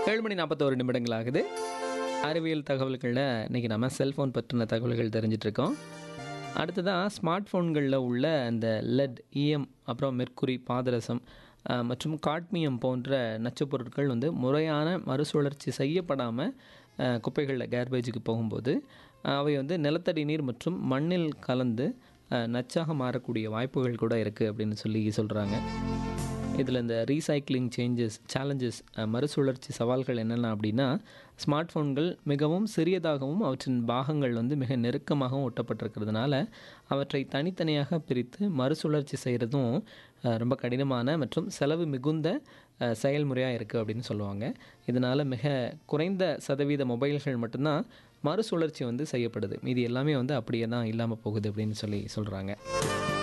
ஏழு மணி நாற்பத்தோரு நிமிடங்கள் ஆகுது அறிவியல் தகவல்களில் இன்றைக்கி நம்ம செல்ஃபோன் பற்றின தகவல்கள் தெரிஞ்சிட்டு இருக்கோம் அடுத்ததாக ஸ்மார்ட் ஃபோன்களில் உள்ள அந்த லெட் இஎம் அப்புறம் மெர்க்குரி பாதரசம் அஹ், மற்றும் காட்மியம் போன்ற நச்சுப் பொருட்கள் வந்து முறையான மறுசுழற்சி செய்யப்படாமல் குப்பைகளில் கேர்பேஜுக்கு போகும்போது அஹ், அவை வந்து நிலத்தடி நீர் மற்றும் மண்ணில் கலந்து அஹ், நச்சாக மாறக்கூடிய வாய்ப்புகள் கூட இருக்குது அப்படின்னு சொல்லி சொல்கிறாங்க இதில் இந்த ரீசைக்ளிங் சேஞ்சஸ் சேலஞ்சஸ் மறுசுழற்சி சவால்கள் என்னென்ன அப்படின்னா ஸ்மார்ட் ஃபோன்கள் மிகவும் சிறியதாகவும் அவற்றின் பாகங்கள் வந்து மிக நெருக்கமாகவும் ஒட்டப்பட்டிருக்கிறதுனால அவற்றை தனித்தனியாக பிரித்து மறுசுழற்சி செய்கிறதும் அஹ், ரொம்ப கடினமான மற்றும் செலவு மிகுந்த அஹ், செயல்முறையாக இருக்குது அப்படின்னு சொல்லுவாங்க இதனால் மிக குறைந்த சதவீத மொபைல்கள் மட்டும்தான் மறுசுழற்சி வந்து செய்யப்படுது மீதி எல்லாமே வந்து அப்படியே தான் இல்லாமல் போகுது அப்படின்னு சொல்லி சொல்கிறாங்க